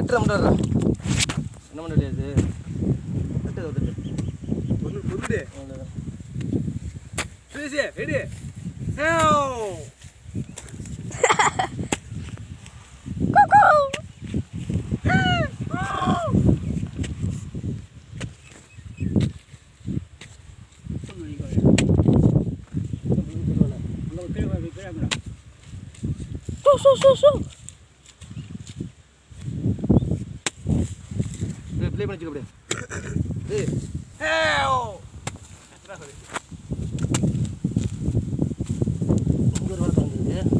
தட்டு மட்டும் வர்றா என்ன பண்ண முடியாது தட்டு தட்டு பொண்ணு பொண்ணுடே அவ்வளோதான் சுரேஷே ரெடி ஹேவ் சு சு சு சு ப்ளே பண்ணி வச்சுக்க அப்படியே ஏய் ஹேவ் இங்கே ஒரு வேலை திறந்துருக்கு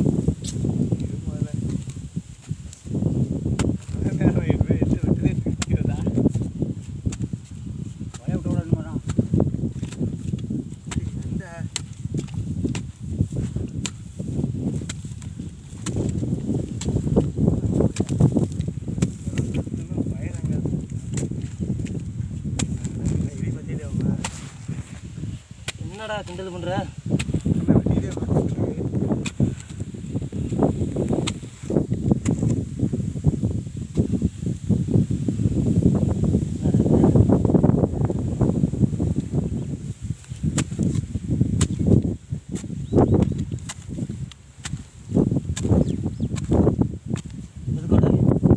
என்னடா கிண்டல் பண்ற எதுக்கோடா?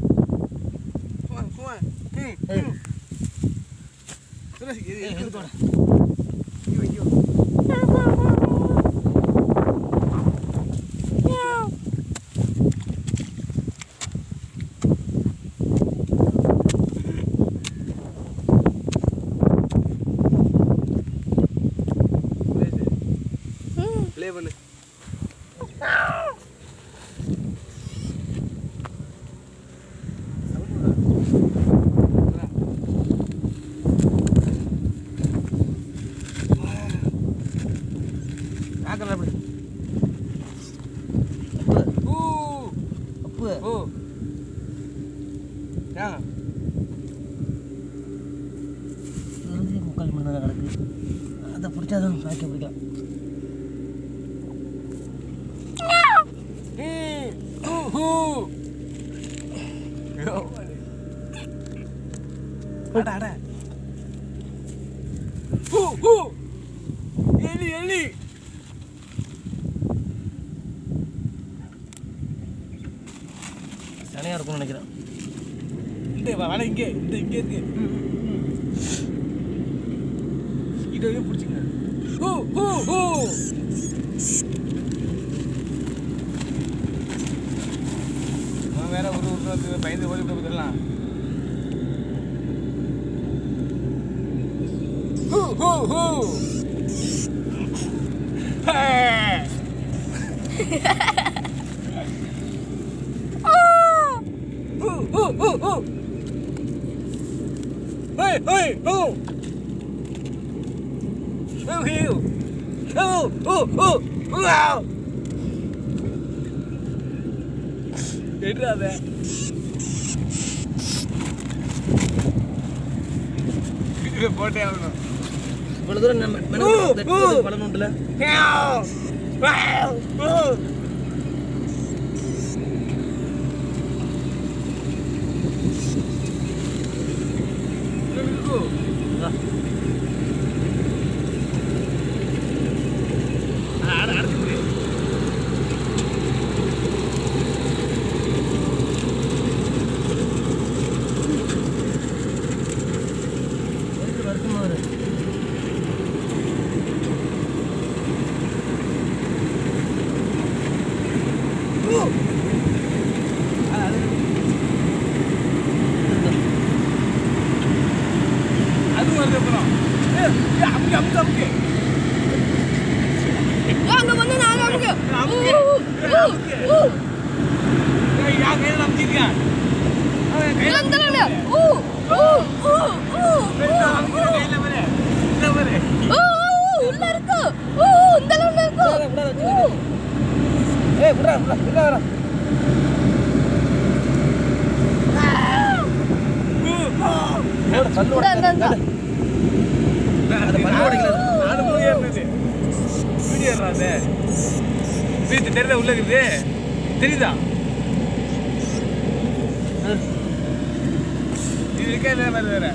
ஏய், ஏய், எதுக்கோடா? ப்ளே பண்ணு ஆக்கறா அப்படி. ஊ அப்பு, ஓ யா இது முக்கால் மணி நேரம் கிடக்கு அதை பிடிச்சாதான் பாக்கி பிடிக்கலாம் ம் ஊ ஹூ யோ அட அட ஹூ ஹூ எலி எலி சனையாக இருக்கும்னு நினைக்கிறேன் இந்த வா வலை இங்கே இந்த இங்கே இருக்கு இதவே பிடிச்சிங்க ஹூ ஹூ ஹூ அவன் வேற ஒரு ஒரு வந்து பயந்து ஓடி போய் தரலாம் ஹூ ஹூ ஹூ ஹே ஹூ ஹூ ஹூ ஹூ Hey, hey, oh! Oh, you! Oh, oh, oh! Wow! என்னது இது போட்டே ஆகணும் இவ்வளோ தூரம் நம்ம மெனு பலன் உண்டுல எதுக்கு வருத்தமா வரு அது வருது அப்புறம் அமுக்கு அமுக்கு அமுக்கு அங்க வந்து நான் அமுக்கு அமுக்கு. ஊ, ஊ, ஊ. ஏய், யார் கையில் அமுக்கிருக்கான் அவன் கையில் இந்தலங்க. ஊ, ஊ, ஊ, ஊ, பெருசா அமுக்கிற கையில் பாரு இந்த பாரு ஊ, ஊ, உள்ள இருக்கு ஊ, ஊ, இந்தலங்க இருக்கு ஊ. ஏய் விட்றா விட்றா விட்றா விட்றா கல்லு இந்தா, இந்தா, இந்தா. அது பல்லு உடைக்கிறது. நாலு மூணு ஏறினது வீடியோ ஏறாது வீட்டு தெரியுதா உள்ள இருக்குது தெரியுதா இருக்கே இல்லை மாதிரி வேற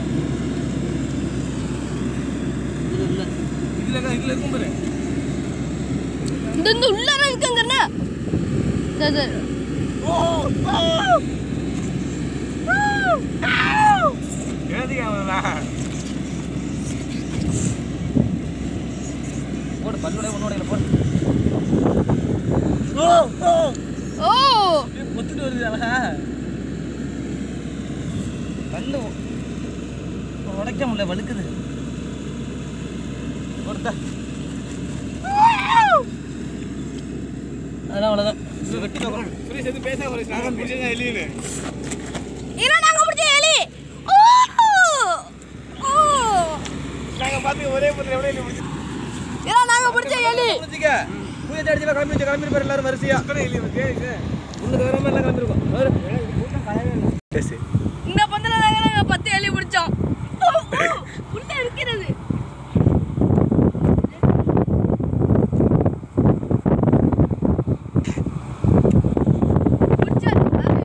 இது இல்லை இதுல இருக்கா- இதுல இருக்கும் பாரு இந்த இந்த உள்ளார இருக்குங்கண்ணா இந்த இந்த எழுதிக்க அவன்லாம் போடு பல்லோட உன்னோட போடு ஓ ஓ ஓ ஒத்துட்டு வருது அழகா பல்லு உடைக்க முடியல வழுக்குது கொடுத்தா அதெல்லாம் அவ்வளோதான் இது வெட்டி பார்க்கணும் சுரேஷ் எதுவும் பேசாம சுரேஷ் நாங்கள் பிடிச்சதா இல்லைன்னு இவன் நாங்க பிடிச்ச எலி ஓ ஓ நாங்கள் பார்த்து ஒரே பொருள் எவ்வளோ இல்லை பிடிச்சி இவன் நாங்க பிடிச்ச எலி பூஜை அடிச்சு கிளம்பி கிளம்பி எல்லாரும் வரிசையா இல்லை இல்லை உள்ள வராமல் எல்லாம் கிளம்பிருக்கோம்